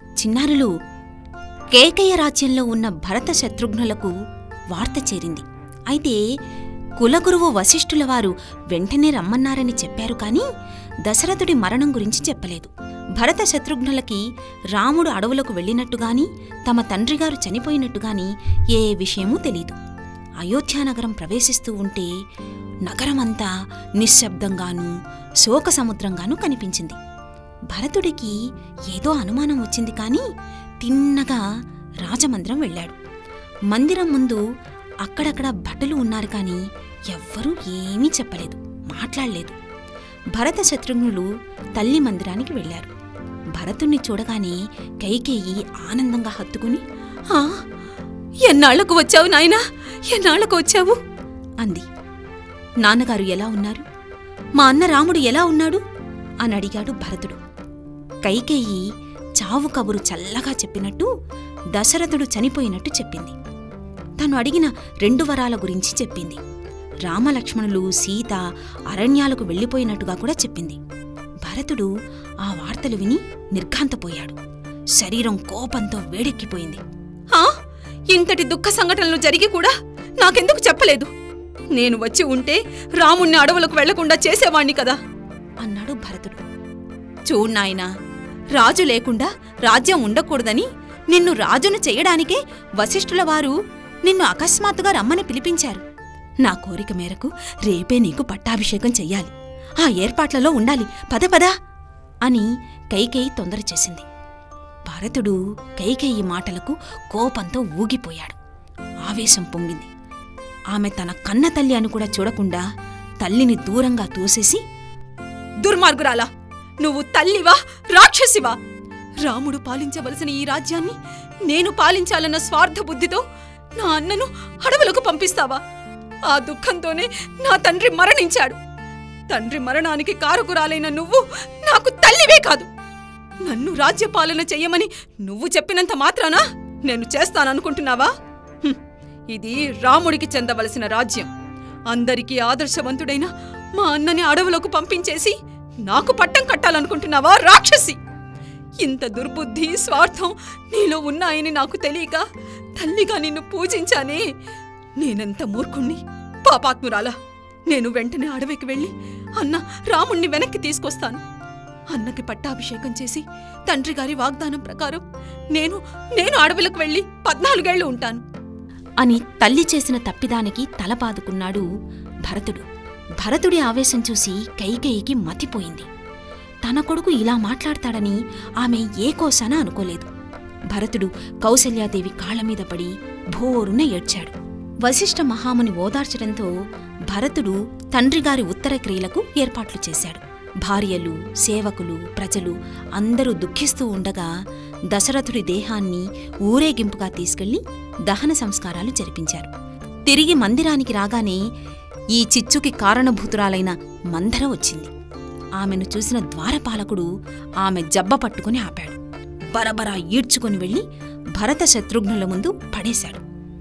చిన్నారులు కేకయ రాజ్యంలో ఉన్న భరత శత్రుఘ్నులకు వార్త చేరింది అయితే కులగురువు వశిష్ఠుల వారు వెంటనే రమ్మన్నారని చెప్పారు కాని దశరథుడి మరణం గురించి చెప్పలేదు భరత శత్రుఘ్నులకి రాముడు అడవులకు వెళ్ళినట్టుగాని తమ తండ్రిగారు చనిపోయినట్టుగాని ఏ విషయమూ తెలీదు అయోధ్యానగరం ప్రవేశిస్తూ ఉంటే నగరమంతా నిశ్శబ్దంగానూ శోకసముద్రంగానూ కనిపించింది భరతుడికి ఏదో అనుమానం వచ్చింది కాని తిన్నగా రాజమందిరం వెళ్ళాడు మందిరం ముందు అక్కడక్కడ భటులు ఉన్నారు కాని ఎవ్వరూ ఏమీ చెప్పలేదు మాట్లాడలేదు భరత శత్రుఘ్నులు తల్లి మందిరానికి వెళ్ళారు భరతుణ్ణి చూడగానే కైకేయి ఆనందంగా హత్తుకుని "ఆ, ఎన్నాళ్లకు వచ్చావు నాయనా ఎన్నాళ్లకు వచ్చావు అంది నాన్నగారు ఎలా ఉన్నారు మా అన్న రాముడు ఎలా ఉన్నాడు అని అడిగాడు భరతుడు కైకేయి చావు కబురు చల్లగా చెప్పినట్టు దశరథుడు చనిపోయినట్టు చెప్పింది తను అడిగిన రెండు వరాల గురించి చెప్పింది రామలక్ష్మణులు సీత అరణ్యాలకు వెళ్ళిపోయినట్టుగా కూడా చెప్పింది భరతుడు ఆ వార్తలు విని నిర్ఘాంతపోయాడు శరీరం కోపంతో వేడెక్కిపోయింది "ఆ? ఇంతటి దుఃఖ సంఘటనలు జరిగి కూడా నాకెందుకు చెప్పలేదు నేను వచ్చి ఉంటే రాముణ్ణి అడవులకు వెళ్లకుండా చేసేవాణ్ణి కదా అన్నాడు భరతుడు చూడు నాయనా రాజు లేకుండా రాజ్యం ఉండకూడదని నిన్ను రాజును చెయ్యడానికే వశిష్ఠుల వారు నిన్ను అకస్మాత్తుగా రమ్మని పిలిపించారు నా కోరిక మేరకు రేపే నీకు పట్టాభిషేకం చెయ్యాలి ఆ ఏర్పాట్లలో ఉండాలి పద పద అని కైకేయి తొందర చేసింది భరతుడు కైకేయి మాటలకు కోపంతో ఊగిపోయాడు ఆవేశం పొంగింది ఆమె తన కన్న తల్లి అని కూడా చూడకుండా తల్లిని దూరంగా తోసేసి దుర్మార్గురాలా నువ్వు తల్లివా రాక్షసివా రాముడు పాలించవలసిన ఈ రాజ్యాన్ని నేను పాలించాలన్న స్వార్థ బుద్ధితో నా అన్నను అడవులకు పంపిస్తావా ఆ దుఃఖంతోనే నా తండ్రి మరణించాడు తండ్రి మరణానికి కారకురాలైన నువ్వు నాకు తల్లివే కాదు నన్ను రాజ్యపాలన చెయ్యమని నువ్వు చెప్పినంత మాత్రానా నేను చేస్తాననుకుంటున్నావా హుం, ఇది రాముడికి చెందవలసిన రాజ్యం అందరికీ ఆదర్శవంతుడైన మా అన్నని అడవులకు పంపించేసి నాకు పట్టం కట్టాలనుకుంటున్నావా రాక్షసి ఇంత దుర్బుద్ధి స్వార్థం నీలో ఉన్నాయని నాకు తెలియక తల్లిగా నిన్ను పూజించానే నేనెంత మూర్ఖుణ్ణి పాపాత్మురాలా నేను వెంటనే అడవికి వెళ్ళి అన్న రాముణ్ణి వెనక్కి తీసుకొస్తాను అన్నకి పట్టాభిషేకం చేసి తండ్రి గారి వాగ్దానం ప్రకారం నేను నేను అడవులకు వెళ్ళి పద్నాలుగేళ్లు ఉంటాను అని తల్లి చేసిన తప్పిదానికి తల బాదుకున్నాడు భరతుడు భరతుడి ఆవేశం చూసి కైకేయికి మతిపోయింది తన కొడుకు ఇలా మాట్లాడతాడని ఆమె ఏ కోసాన అనుకోలేదు భరతుడు కౌసల్యాదేవి కాళ్లమీద పడి భోరున ఏడ్చాడు వశిష్ఠ మహాముని ఓదార్చడంతో భరతుడు తండ్రిగారి ఉత్తర క్రియలకు ఏర్పాట్లు చేశాడు భార్యలు సేవకులు ప్రజలు అందరూ దుఃఖిస్తూ ఉండగా దశరథుడి దేహాన్ని ఊరేగింపుగా తీసుకెళ్లి దహన సంస్కారాలు జరిపించారు తిరిగి మందిరానికి రాగానే ఈ చిచ్చుకి కారణభూతురాలైన మందర వచ్చింది ఆమెను చూసిన ద్వారపాలకుడు ఆమె జబ్బ పట్టుకుని ఆపాడు బరబరా ఈడ్చుకుని వెళ్లి భరత శత్రుఘ్నుల ముందు పడేశాడు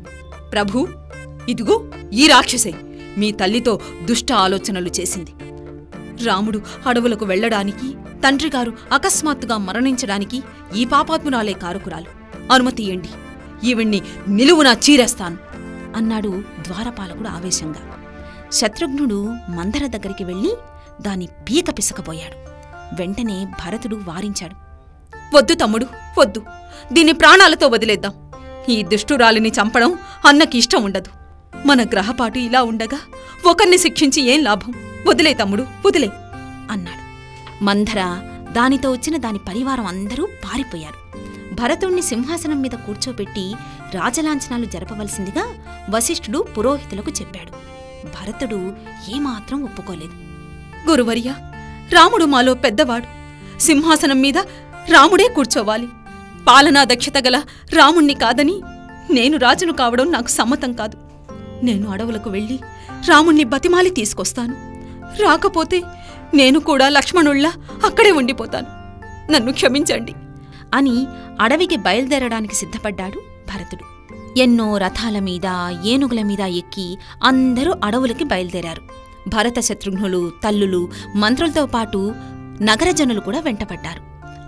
ప్రభూ ఇదిగో ఈ రాక్షసే మీ తల్లితో దుష్ట ఆలోచనలు చేసింది రాముడు అడవులకు వెళ్ళడానికి తండ్రిగారు అకస్మాత్తుగా మరణించడానికి ఈ పాపాత్మురాలే కారుకురాలు అనుమతి ఇయ్యండి ఈవిణ్ణి నిలువునా చీరేస్తాను అన్నాడు ద్వారపాలకుడు ఆవేశంగా శత్రుఘ్నుడు మందర దగ్గరికి వెళ్ళి దాని పీక పిసకపోయాడు వెంటనే భరతుడు వారించాడు వద్దు తమ్ముడు వద్దు దీన్ని ప్రాణాలతో వదిలేద్దాం ఈ దుష్టురాలిని చంపడం అన్నకి ఇష్టం ఉండదు మన గ్రహపాటు ఇలా ఉండగా ఒకరిని శిక్షించి ఏం లాభం వదిలే తమ్ముడు వదిలే అన్నాడు మంధర దానితో వచ్చిన దాని పరివారం అందరూ పారిపోయారు భరతుణ్ణి సింహాసనం మీద కూర్చోబెట్టి రాజలాంఛనాలు జరపవలసిందిగా వశిష్ఠుడు పురోహితులకు చెప్పాడు భరతుడు ఏమాత్రం ఒప్పుకోలేదు గురువర్య రాముడు మాలో పెద్దవాడు సింహాసనం మీద రాముడే కూర్చోవాలి పాలనా దక్షత గల రాముణ్ణి కాదని నేను రాజును కావడం నాకు సమ్మతం కాదు నేను అడవులకు వెళ్ళి రాముణ్ణి బతిమాలి తీసుకొస్తాను రాకపోతే నేను కూడా లక్ష్మణుళ్ళ అక్కడే ఉండిపోతాను నన్ను క్షమించండి అని అడవికి బయలుదేరడానికి సిద్ధపడ్డాడు భరతుడు ఎన్నో రథాల మీద ఏనుగుల మీద ఎక్కి అందరూ అడవులకి బయలుదేరారు భరత శత్రుఘ్నులు తల్లులు మంత్రులతో పాటు నగరజనులు కూడా వెంటపడ్డారు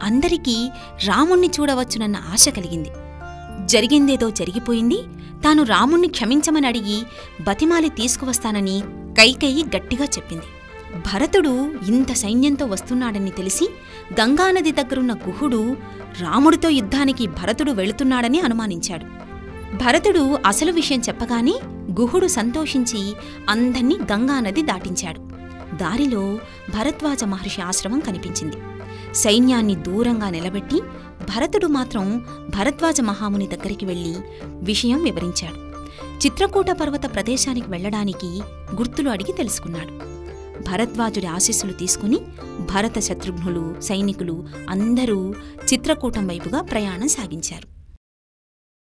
అందరికీ రాముణ్ణి చూడవచ్చునన్న ఆశ కలిగింది జరిగిందేదో జరిగిపోయింది తాను రాముణ్ణి క్షమించమని అడిగి బతిమాలి తీసుకువస్తానని కైకేయి గట్టిగా చెప్పింది భరతుడు ఇంత సైన్యంతో వస్తున్నాడని తెలిసి గంగానది దగ్గరున్న గుహుడు రాముడితో యుద్ధానికి భరతుడు వెళుతున్నాడని అనుమానించాడు భరతుడు అసలు విషయం చెప్పగానే గుహుడు సంతోషించి అందర్నీ గంగానది దాటించాడు దారిలో భరద్వాజ మహర్షి ఆశ్రమం కనిపించింది సైన్యాన్ని దూరంగా నిలబెట్టి భరతుడు మాత్రం భరద్వాజ మహాముని దగ్గరికి వెళ్ళి విషయం వివరించాడు చిత్రకూట పర్వత ప్రదేశానికి వెళ్ళడానికి గుర్తులు అడిగి తెలుసుకున్నాడు భరద్వాజుడి ఆశీస్సులు తీసుకుని భరత శత్రుఘ్నులు సైనికులు అందరూ చిత్రకూటం వైపుగా ప్రయాణం సాగించారు